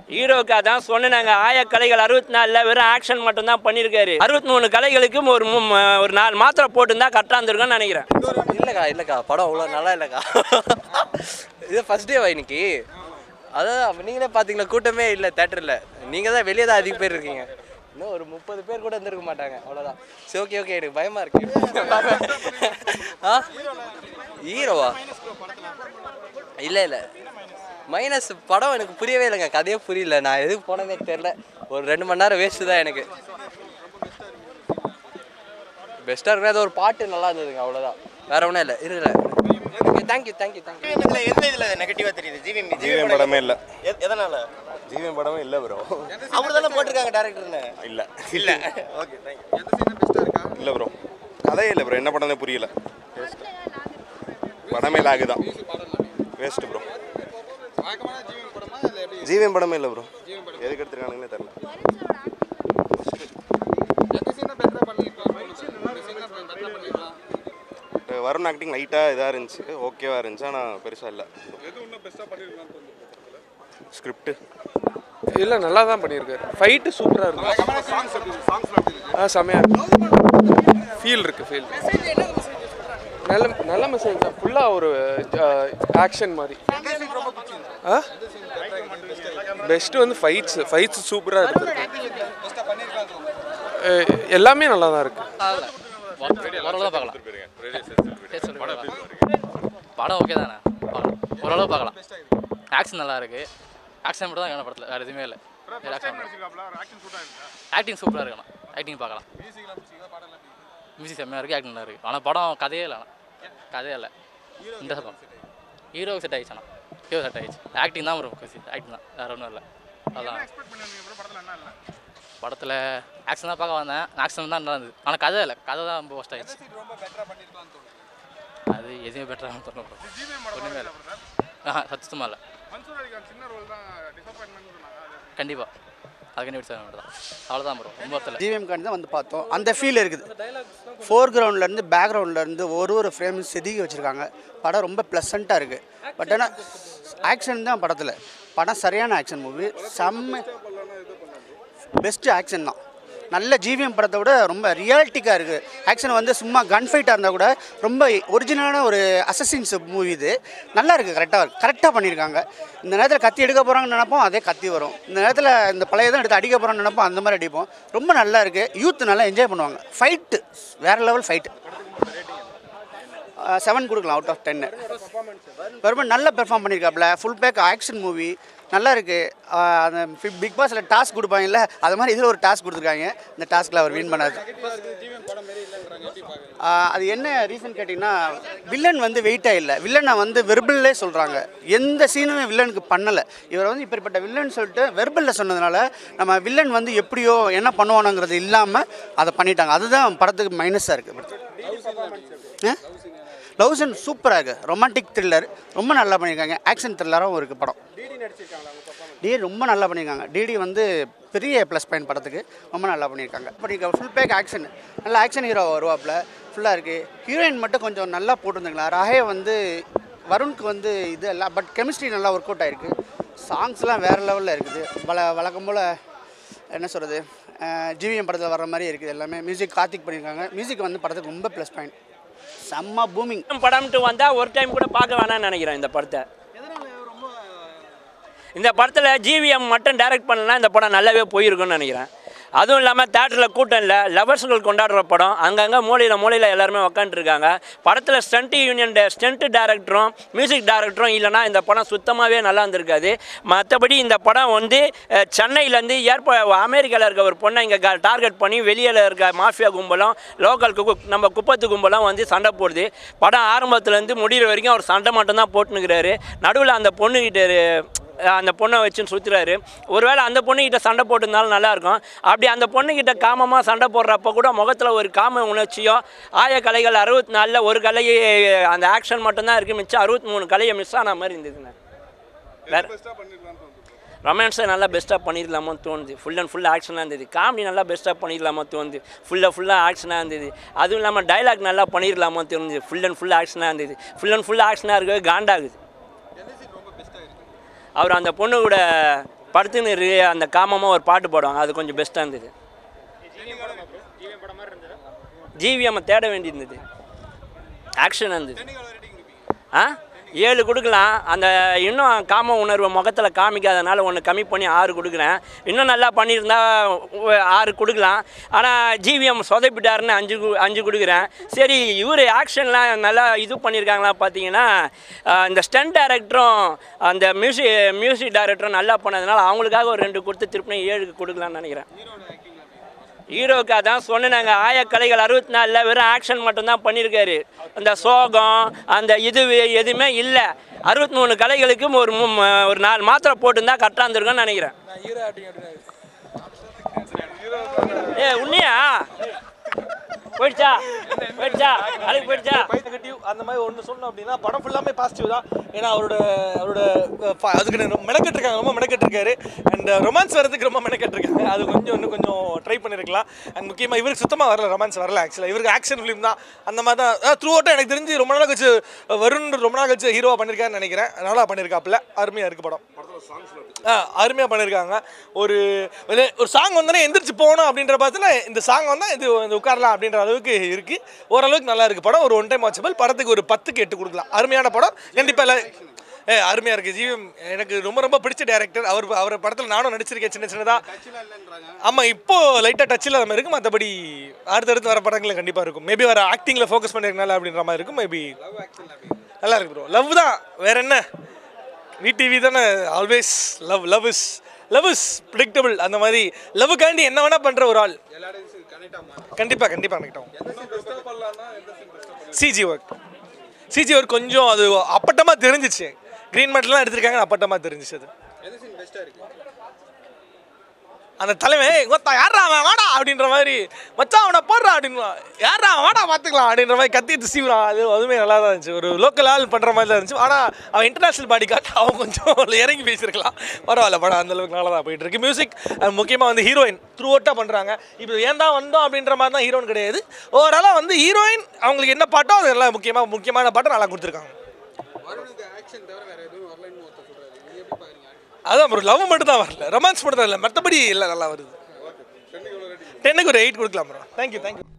ஹீரோக்கு அதான் சொன்னாங்க ஆய கலைகள் அறுபத்தி நாலில் வெறும் ஆக்ஷன் மட்டும்தான் பண்ணியிருக்காரு அறுபத்தி மூணு கலைகளுக்கு ஒரு மூ- ம- ஒரு நாலு மாத்திரை போட்டுருந்தா கரெக்டாக இருந்திருக்கும்னு நினைக்கிறேன் இல்லைக்கா இல்லைக்கா படம் அவ்வளோ நல்லா இல்லைக்கா இது ஃபஸ்ட் டேவா இன்னைக்கு அதான் நீங்களே பார்த்தீங்களா கூட்டமே இல்லை தேட்டரில் நீங்கள் தான் வெளியே தான் அதிக பேர் இருக்கீங்க இன்னும் ஒரு முப்பது பேர் கூட இருந்திருக்க மாட்டாங்க அவ்வளோதான் சரி ஓகே ஓகே எனக்கு பயமாக இருக்கு ஆ ஹீரோவா இல்லை இல்லை மைனஸ் படம் எனக்கு புரியவே இல்லைங்க கதையே புரியல நான் எதுக்கு போனதே தெரில ஒரு ரெண்டு மணி நேரம் வேஸ்ட்டு தான் எனக்கு பெஸ்ட்டாக இருக்கிறது ஒரு பாட்டு நல்லா இருந்ததுங்க அவ்வளோதான் வேற ஒன்றும் இல்லை இல்லை ஓகே தேங்க்யூ தேங்க்யூ தேங்க்யூ இதுல எந்த இதுல நெகட்டிவா தெரியுது ஜிவிஎம் ஜிவிஎம் படமே இல்லை எ- எதனால ஜிவிஎம் படமே இல்லை ப்ரோ அவர் தானே போட்டிருக்காங்க டேரக்டர்னு இல்லை இல்ல ஓகே தேங்க்யூ இல்லை ப்ரோ கதையே இல்லை ப்ரோ என்ன படமே புரியல படமே லாகு தான் வேஸ்ட் ப்ரோ ஜிவிஎம் படமே இல்லை ப்ரோ எதுக்கு எடுத்துருக்கானுங்கன்னே தெரில வருண் ஆக்டிங் லைட்டாக இதாக இருந்துச்சு ஓகேவா இருந்துச்சு ஆனால் பெருசாக இல்லை ஸ்கிரிப்ட் இல்லை நல்லா தான் பண்ணியிருக்காரு ஃபைட்டு சூப்பராக இருக்கு ஆ செமையாக இருக்கு ஃபீல் இருக்கு ஃபீல் நல்ல நல்ல மெசேஜ் தான் ஃபுல்லாக ஒரு ஆக்ஷன் மாதிரி ஆ பெஸ்ட்டு வந்து ஃபைட்ஸ் ஃபைட்ஸ் சூப்பராக எடுத்துருக்கு எல்லாமே நல்லா தான் இருக்குது ஓரளவு பார்க்கலாம் படம் ஓகே தானே பார்க்கலாம் ஓரளவு பார்க்கலாம் ஆக்ஷன் நல்லா இருக்கு ஆக்ஷன் மட்டும் தான் வேணும் படத்தில் வேறு எதுவுமே இல்லை ஆக்டிங் சூப்பராக இருக்கணும் ஆக்டிங் பார்க்கலாம் மியூசிக் செம்மையாக இருக்குது ஆக்டிங் நல்லா இருக்குது ஆனால் படம் கதையே இல்லை ஆனால் கதையே இல்லை இன்ட்ரெஸ்ட் படம் ஹீரோவுக்கு செட் ஆகிடுச்சு ஆனால் ஹீரோ செட் ஆகிடுச்சு ஆக்டிங் தான் வரும் ஆக்டிங் தான் வேறு ஒன்றும் இல்லை அதான் படத்தில் ஆக்ஷன் தான் பார்க்க வந்தேன் ஆக்ஷன் தான் நல்லா இருந்தது ஆனால் கதை இல்லை கதை தான் ரொம்ப ஒஸ்ட் ஆயிடுச்சு அது எதுவுமே பெட்டராக தோணும் ஒன்றுமே இல்லை ஆஹா சத்தமாக இல்லை கண்டிப்பாக அது கண்டிப்பாக மட்டும் தான் அவ்வளோதான் ப்ரோ ரொம்ப ஒருத்தல ஜிவிஎம் காண்டி தான் வந்து பார்த்தோம் அந்த ஃபீல் இருக்குது ஃபோர் கிரவுண்ட்லேருந்து பேக்ரவுண்ட்லேருந்து ஒரு ஒரு ஃப்ரேம் செதுக்கி வச்சுருக்காங்க படம் ரொம்ப ப்ளசண்ட்டாக இருக்குது பட் ஆனால் ஆக்ஷன் தான் படத்தில் படம் சரியான ஆக்ஷன் மூவி செம்ம பெஸ்ட்டு ஆக்ஷன் தான் நல்ல ஜிவிஎம் படத்தை விட ரொம்ப ரியாலிட்டிக்காக இருக்குது ஆக்ஷன் வந்து சும்மா கன் ஃபைட்டாக இருந்தால் கூட ரொம்ப ஒரிஜினலான ஒரு அசசின்ஸ் மூவி இது நல்லா இருக்குது கரெக்டாக கரெக்டாக பண்ணியிருக்காங்க இந்த நேரத்தில் கத்தி எடுக்க போகிறாங்கன்னு நினைப்போம் அதே கத்தி வரும் இந்த நேரத்தில் இந்த பழைய தான் எடுத்து அடிக்க போகிறோம்னு நினைப்போம் அந்த மாதிரி அடிப்போம் ரொம்ப நல்லா இருக்குது யூத் நல்லா என்ஜாய் பண்ணுவாங்க ஃபைட்டு வேறு லெவல் ஃபைட்டு செவன் கொடுக்கலாம் அவுட் ஆஃப் டென்னு பெருமை நல்லா பெர்ஃபார்ம் பண்ணியிருக்காப்புல ஃபுல் பேக் ஆக்ஷன் மூவி நல்லா இருக்குது அந்த பிக் பாஸில் டாஸ்க் கொடுப்பாங்கல்ல அது மாதிரி இதில் ஒரு டாஸ்க் கொடுத்துருக்காங்க இந்த டாஸ்கில் அவர் வின் பண்ணார் ஆஹ் அது என்ன ரீசன் கேட்டிங்கன்னா வில்லன் வந்து வெயிட்டாக இல்லை வில்லனை வந்து வெர்பல்லே சொல்கிறாங்க எந்த சீனுமே வில்லனுக்கு பண்ணலை இவர் வந்து இப்படிப்பட்ட வில்லன் சொல்லிட்டு வெர்பலில் சொன்னதுனால நம்ம வில்லன் வந்து எப்படியோ என்ன பண்ணுவானுங்கிறது இல்லாமல் அதை பண்ணிட்டாங்க அதுதான் படத்துக்கு மைனஸாக இருக்குது லவ் சீன் சூப்பராக இருக்குது ரொமான்டிக் த்ரில்லர் ரொம்ப நல்லா பண்ணியிருக்காங்க ஆக்ஷன் த்ரில்லராகவும் இருக்குது படம் டிடி ரொம்ப நல்லா பண்ணியிருக்காங்க டிடி வந்து பெரிய ப்ளஸ் பாயிண்ட் படத்துக்கு ரொம்ப நல்லா பண்ணியிருக்காங்க பண்ணியிருக்காங்க ஃபுல் பேக் ஆக்ஷன் நல்ல ஆக்ஷன் ஹீரோ வருவாப்பில் ஃபுல்லாக இருக்குது ஹீரோயின் மட்டும் கொஞ்சம் நல்லா போட்டிருந்துங்களா ராகே வந்து வருணுக்கு வந்து இது இல்லை பட் கெமிஸ்ட்ரி நல்லா ஒர்க் அவுட் ஆயிருக்கு சாங்ஸ்லாம் வேறு லெவலில் இருக்குது வள வழக்கம் போல் என்ன சொல்கிறது ஜிவிஎம் படத்தில் வர்ற மாதிரி இருக்குது எல்லாமே மியூசிக் கார்த்திக் பண்ணியிருக்காங்க மியூசிக் வந்து படத்துக்கு ரொம்ப ப்ளஸ் பாயிண்ட் செம்ம பூமிங் படம்ட்டு வந்தால் ஒரு டைம் கூட பார்க்க வேணாம்னு நினைக்கிறேன் இந்த படத்தை இந்த படத்தில் ஜிவிஎம் மட்டும் டைரக்ட் பண்ணலாம் இந்த படம் நல்லாவே போயிருக்கும்னு நினைக்கிறேன் அதுவும் இல்லாமல் தேட்டரில் கூட்டம் இல்லை லவர்ஸ்கள் கொண்டாடுற படம் அங்கங்கே மூலையில் மூலையில் எல்லாருமே உக்காந்துருக்காங்க படத்தில் ஸ்டண்ட் யூனியன் ஸ்டண்ட் டேரக்டரும் மியூசிக் டேரக்டரும் இல்லைனா இந்த படம் சுத்தமாகவே நல்லா இருந்திருக்காது மற்றபடி இந்த படம் வந்து அஹ், சென்னையிலேருந்து ஏற்ப அமெரிக்காவில் இருக்க ஒரு பொண்ணை இங்கே டார்கெட் பண்ணி வெளியில் இருக்க மாஃபியா கும்பலும் லோக்கல் கு நம்ம குப்பத்து கும்பலும் வந்து சண்டை போடுது படம் ஆரம்பத்துலேருந்து முடிகிற வரைக்கும் அவர் சண்டை மட்டும்தான் போட்டுனுக்கிறாரு நடுவில் அந்த பொண்ணுக்கிட்ட அந்த பொண்ணை வச்சுன்னு சுற்றுறாரு ஒருவேளை அந்த பொண்ணுக்கிட்ட சண்டை போட்டிருந்தாலும் நல்லாயிருக்கும் அப்படி அந்த பொண்ணுக்கிட்ட காமமாக சண்டை போடுறப்ப கூட முகத்தில் ஒரு காம உணர்ச்சியோ ஆய கலைகள் அறுபத்தி நாலில் ஒரு கலையை அந்த ஆக்ஷன் மட்டும்தான் இருக்குது மிச்சம் அறுபத்தி மூணு கலையை மிஸ் ஆன மாதிரி இருந்ததுங்க வேறு ரொமான்ஸை நல்லா பெஸ்ட்டாக பண்ணிடலாமோ தோணுது ஃபுல் அண்ட் ஃபுல் ஆக்ஷனாக இருந்தது காமெடி நல்லா பெஸ்ட்டாக பண்ணிடலாமோ தோணுது ஃபுல்லாக ஃபுல்லாக ஆக்ஷனாக இருந்தது அதுவும் இல்லாமல் டைலாக் நல்லா பண்ணிடலாமோ தோணுது ஃபுல் அண்ட் ஃபுல் ஆக்ஷனாக இருந்தது ஃபுல் அண்ட் ஃபுல் ஆக்ஷனாக இருக்கவே காண்டாகுது அவர் அந்த பொண்ணு கூட படுத்துன்னு இரு அந்த காமமாக ஒரு பாட்டு போடுவாங்க அது கொஞ்சம் பெஸ்ட்டாக இருந்தது ஜிவிஎம் தேட வேண்டியிருந்தது ஆக்ஷன் இருந்தது ஆ ஏழு கொடுக்கலாம் அந்த இன்னும் காம உணர்வு முகத்தில் காமிக்காதனால ஒன்று கம்மி பண்ணி ஆறு கொடுக்குறேன் இன்னும் நல்லா பண்ணியிருந்தா ஒ- ஆறு கொடுக்கலாம் ஆனால் ஜிவிஎம் சொதப்பிட்டாருன்னு அஞ்சு கு- அஞ்சு கொடுக்குறேன் சரி இவர் ஆக்ஷன்லாம் நல்லா இது பண்ணியிருக்காங்களா பார்த்தீங்கன்னா ஆஹ், இந்த ஸ்டண்ட் டைரக்டரும் அந்த மியூசிக் மியூசிக் டைரக்டரும் நல்லா பண்ணதுனால அவங்களுக்காக ஒரு ரெண்டு கொடுத்து திருப்பி ஏழுக்கு கொடுக்கலாம்னு நினைக்கிறேன் ஹீரோவுக்கு அதான் சொன்னாங்க ஆயக்கலைகள் அறுபத்தி நாலில் வெறும் ஆக்ஷன் மட்டும்தான் பண்ணியிருக்காரு அந்த சோகம் அந்த இது எதுவுமே இல்லை அறுபத்தி மூணு கலைகளுக்கு ஒரு மு- ம- ஒரு நாலு மாத்திரை போட்டுருந்தா கரெக்டாக இருந்திருக்கும்னு நினைக்கிறேன் ஏ உண்மையா போயிடுச்சா போயிடுச்சா அழைப்பு போயிடுச்சா நெகட்டிவ் அந்த மாதிரி ஒன்று சொன்னோம் அப்படின்னா படம் ஃபுல்லாமே பாசிட்டிவ் தான் ஏன்னா அவரோட அவரோட அஹ், ஃப- அதுக்கு ரொம்ப மெனக்கெட்டு இருக்காங்க ரொம்ப மெனக்கெட்டு இருக்காரு அண்ட் ரொமான்ஸ் வரதுக்கு ரொம்ப மெனக்கெட்டு இருக்காங்க அது கொஞ்சம் இன்னும் கொஞ்சம் ட்ரை பண்ணியிருக்கலாம் அண்ட் முக்கியமாக இவருக்கு சுத்தமாக வரல ரொமான்ஸ் வரல ஆக்சுவலாக இவருக்கு ஆக்ஷன் ஃபிலிம் தான் அந்த மாதிரி தான் த்ரூ அவுட்டாக எனக்கு தெரிஞ்சு ரொம்ப நாள் கழிச்சு வருண் ரொம்ப நாள் கழிச்சு ஹீரோவாக பண்ணியிருக்காருன்னு நினைக்கிறேன் நல்லா பண்ணியிருக்காப்புல அருமையாக இருக்குது படம் ஆ அருமையாக பண்ணியிருக்காங்க ஒரு ஒரு ஒரு சாங் வந்தோடனே எந்திரிச்சு போகணும் அப்படின்ற பட்சத்தில் இந்த சாங் வந்தால் இது இது உட்காரலாம் அப்படின்ற அளவுக்கு இருக்குது ஓரளவுக்கு நல்லா இருக்குது படம் ஒரு ஒன் டைம் வாட்சபிள் படத்துக்கு ஒரு பத்துக்கு எட்டு கொடுக்கலாம் அருமையான படம் கண்டிப்பாக இல்லை ஏ அருமையாக இருக்குது ஜீவம் எனக்கு ரொம்ப ரொம்ப பிடிச்ச டேரக்டர் அவர் அவர் படத்தில் நானும் நடிச்சிருக்கேன் சின்ன சின்னதாக ஆமாம் இப்போ லைட்டாக டச் இல்லாத மாதிரி இருக்கும் மற்றபடி அடுத்தடுத்து வர படங்களில் கண்டிப்பாக இருக்கும் மேபி வர ஆக்டிங்கில் ஃபோக்கஸ் பண்ணிருக்கனால அப்படின்ற மாதிரி இருக்கும் மேபி நல்லா இருக்கு ப்ரோ லவ் தான் வேற என்ன விடிவி தானே always love love is love is predictable அந்த மாதிரி லவ்வுக்காண்டி என்ன வேணா பண்ற ஒரு ஆள் கண்டிப்பா கண்டிப்பா கனெக்ட் ஆகும் சிஜி ஒர்க் சிஜி ஒர்க் கொஞ்சம் அது அப்பட்டமா தெரிஞ்சிச்சு கிரீன் மேட்லாம் எடுத்திருக்காங்க அப்பட்டமா தெரிஞ்சிச்சு அது அந்த தலைவன் கொத்தா யாரா அவன் வாடா அப்படின்ற மாதிரி மச்சான் அவனை போடுறா அப்படின்னு யாரா அவன் வாடா பார்த்துக்கலாம் அப்படின்ற மாதிரி கத்திட்டு சீவுறான் அது அதுவுமே நல்லா தான் இருந்துச்சு ஒரு லோக்கல் ஆள் பண்ணுற மாதிரி தான் இருந்துச்சு ஆனால் அவன் இன்டர்நேஷனல் பாடி காட்டு அவன் கொஞ்சம் இறங்கி பேசியிருக்கலாம் பரவாயில்ல படம் அந்த அளவுக்கு நல்லா தான் போயிட்டு இருக்கு மியூசிக் முக்கியமாக வந்து ஹீரோயின் த்ரூ அவுட்டாக பண்ணுறாங்க இப்போ ஏன் தான் வந்தோம் அப்படின்ற மாதிரி தான் ஹீரோயின் கிடையாது ஓவராலாக வந்து ஹீரோயின் அவங்களுக்கு என்ன பாட்டோ அது எல்லாம் முக்கியமாக முக்கியமான பாட்டை நல்லா கொடுத்துருக்காங்க அதான் ப்ரோ லவ் மட்டும் தான் வரல ரொமான்ஸ் மட்டும் தான் இல்லை மற்றபடி இல்லை நல்லா வருது டென்னுக்கு ஒரு எயிட் கொடுக்கலாம் ப்ரோ தேங்க்யூ தேங்க்யூ